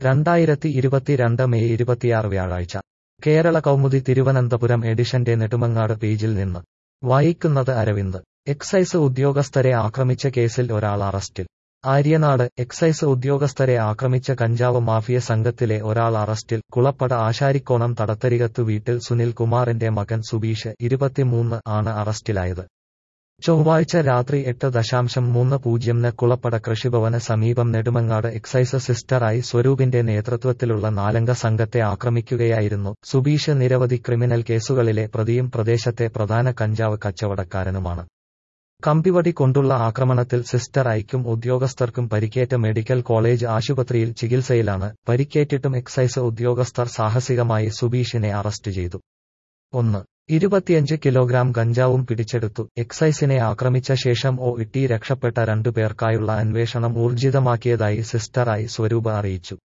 രണ്ടായിരത്തി ഇരുപത്തിരണ്ട് മെയ് ഇരുപത്തിയാറ് വ്യാഴാഴ്ച കേരള കൗമുദി തിരുവനന്തപുരം എഡിഷന്റെ നെടുമങ്ങാട് പേജിൽ നിന്ന് വായിക്കുന്നത് അരവിന്ദ് എക്സൈസ് ഉദ്യോഗസ്ഥരെ ആക്രമിച്ച കേസിൽ ഒരാൾ അറസ്റ്റിൽ ആര്യനാട് എക്സൈസ് ഉദ്യോഗസ്ഥരെ ആക്രമിച്ച കഞ്ചാവ് മാഫിയ സംഘത്തിലെ ഒരാൾ അറസ്റ്റിൽ കുളപ്പട ആശാരിക്കോണം തടത്തരികത്തു വീട്ടിൽ സുനിൽ കുമാറിന്റെ മകൻ സുബീഷ് ഇരുപത്തിമൂന്ന് ആണ് അറസ്റ്റിലായത് ചൊവ്വാഴ്ച രാത്രി എട്ട് ദശാംശം മൂന്ന് പൂജ്യംന് കുളപ്പട കൃഷിഭവന് സമീപം നെടുമങ്ങാട് എക്സൈസ് സിസ്റ്ററായി സ്വരൂപിന്റെ നേതൃത്വത്തിലുള്ള നാലംഗ സംഘത്തെ ആക്രമിക്കുകയായിരുന്നു സുബീഷ് നിരവധി ക്രിമിനൽ കേസുകളിലെ പ്രതിയും പ്രദേശത്തെ പ്രധാന കഞ്ചാവ് കച്ചവടക്കാരനുമാണ് കമ്പിവടി കൊണ്ടുള്ള ആക്രമണത്തിൽ സിസ്റ്റർ ഐക്കും ഉദ്യോഗസ്ഥർക്കും പരിക്കേറ്റ മെഡിക്കൽ കോളേജ് ആശുപത്രിയിൽ ചികിത്സയിലാണ് പരിക്കേറ്റിട്ടും എക്സൈസ് ഉദ്യോഗസ്ഥർ സാഹസികമായി സുബീഷിനെ അറസ്റ്റ് ചെയ്തു ഒന്ന് ഇരുപത്തിയഞ്ച് കിലോഗ്രാം ഗഞ്ചാവും പിടിച്ചെടുത്തു എക്സൈസിനെ ആക്രമിച്ച ശേഷം ഒ ഇട്ടി രക്ഷപ്പെട്ട രണ്ടു പേർക്കായുള്ള അന്വേഷണം ഊർജിതമാക്കിയതായി സിസ്റ്ററായി സ്വരൂപ അറിയിച്ചു